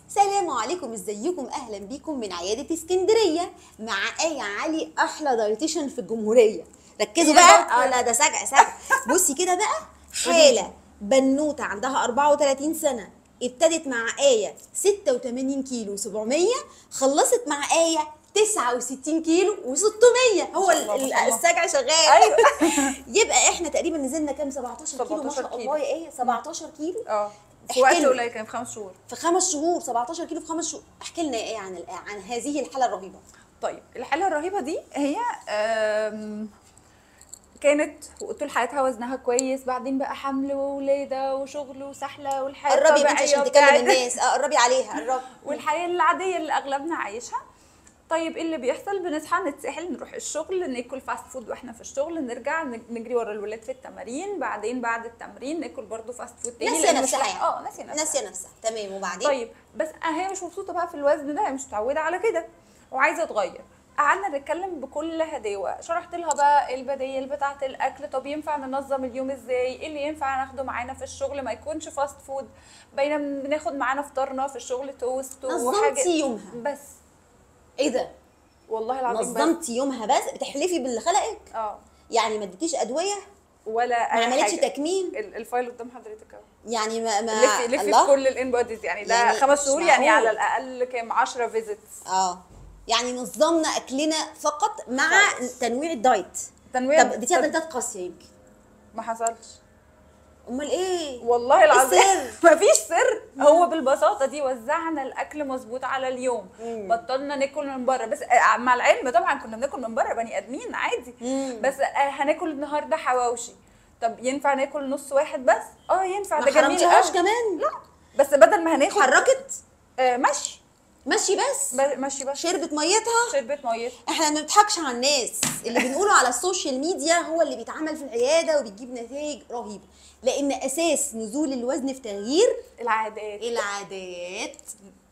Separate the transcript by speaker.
Speaker 1: سلام عليكم ازيكم اهلا بيكم من عياده اسكندريه مع ايه علي احلى دايتيشن في الجمهوريه ركزوا
Speaker 2: يا
Speaker 1: بقى
Speaker 2: دكتور.
Speaker 1: اه لا ده سجع سجع بصي كده بقى حاله بنوته عندها 34 سنه ابتدت مع ايه 86 كيلو 700 خلصت مع ايه 69 كيلو و600 هو ال-
Speaker 2: الله،
Speaker 1: ال-
Speaker 2: ما شاء الله.
Speaker 1: السجع شغال
Speaker 2: ايوه
Speaker 1: يبقى احنا تقريبا نزلنا كام 17 كيلو ما
Speaker 2: 17
Speaker 1: شاء
Speaker 2: كيلو.
Speaker 1: الله يا ايه 17 كيلو
Speaker 2: اه
Speaker 1: احكي
Speaker 2: في وقت
Speaker 1: لي.
Speaker 2: قليل كان في خمس شهور
Speaker 1: في خمس شهور 17 كيلو في خمس شهور احكي لنا ايه عن ال- عن هذه الحاله الرهيبه
Speaker 2: طيب الحاله الرهيبه دي هي آم، كانت طول حياتها وزنها كويس بعدين بقى حمل وولاده وشغل وسحله والحياه
Speaker 1: قربي يا بنتي عشان
Speaker 2: الطبيعيه
Speaker 1: تكلم
Speaker 2: بتاعت-
Speaker 1: الناس اه قربي عليها قربي
Speaker 2: والحياه العاديه اللي اغلبنا عايشها طيب ايه اللي بيحصل بنصحى نتسحل نروح الشغل ناكل فاست فود واحنا في الشغل نرجع نج- نجري ورا الولاد في التمارين بعدين بعد التمرين ناكل برضو فاست فود تاني
Speaker 1: ناسيه
Speaker 2: لأن مش
Speaker 1: نفسها
Speaker 2: لاحقة-
Speaker 1: يعني
Speaker 2: اه ناسيه نفسها
Speaker 1: ناسيه نفسها تمام وبعدين
Speaker 2: طيب بس هي مش مبسوطه بقى في الوزن ده هي مش متعوده على كده وعايزه تغير قعدنا نتكلم بكل هداوه شرحت لها بقى البدايل بتاعه الاكل طب ينفع ننظم اليوم ازاي ايه اللي ينفع ناخده معانا في الشغل ما يكونش فاست فود بينما بناخد معانا فطارنا في الشغل توست وحاجه
Speaker 1: نظمتي يومها
Speaker 2: بس
Speaker 1: ايه ده
Speaker 2: والله العظيم بس
Speaker 1: نظمتي يومها بس بتحلفي باللي خلقك
Speaker 2: اه
Speaker 1: يعني ما اديتيش ادويه
Speaker 2: ولا
Speaker 1: ما
Speaker 2: اي
Speaker 1: عملتش
Speaker 2: حاجه
Speaker 1: تكميم
Speaker 2: ال- الفايل قدام حضرتك اهو
Speaker 1: يعني ما ما
Speaker 2: لفي لفي في
Speaker 1: الله
Speaker 2: كل الان بوديز يعني ده
Speaker 1: يعني
Speaker 2: خمس
Speaker 1: مش
Speaker 2: شهور يعني
Speaker 1: معقول.
Speaker 2: على الاقل كام 10 فيزيتس
Speaker 1: اه يعني نظمنا اكلنا فقط مع
Speaker 2: خالص.
Speaker 1: تنويع الدايت
Speaker 2: تنويع
Speaker 1: طب اديتيها دايتات قاسيه يمكن
Speaker 2: ما حصلش
Speaker 1: امال ايه
Speaker 2: والله العظيم
Speaker 1: السر؟
Speaker 2: مفيش سر هو بالبساطه دي وزعنا الاكل مظبوط على اليوم
Speaker 1: مم.
Speaker 2: بطلنا ناكل من بره بس آه، مع العلم طبعا كنا بناكل من بره بني ادمين عادي
Speaker 1: مم.
Speaker 2: بس آه، هناكل النهارده حواوشي طب ينفع ناكل نص واحد بس اه ينفع
Speaker 1: ما
Speaker 2: ده جميل
Speaker 1: حرمتيهاش
Speaker 2: قوي.
Speaker 1: كمان
Speaker 2: لا بس بدل ما هناخد
Speaker 1: اتحركت
Speaker 2: آه مشي
Speaker 1: مشي بس
Speaker 2: ب- مشي بس
Speaker 1: شربت ميتها
Speaker 2: شربت ميه
Speaker 1: احنا ما بنضحكش على الناس اللي بنقوله على السوشيال ميديا هو اللي بيتعمل في العياده وبيجيب نتائج رهيبه لان اساس نزول الوزن في تغيير
Speaker 2: العادات
Speaker 1: العادات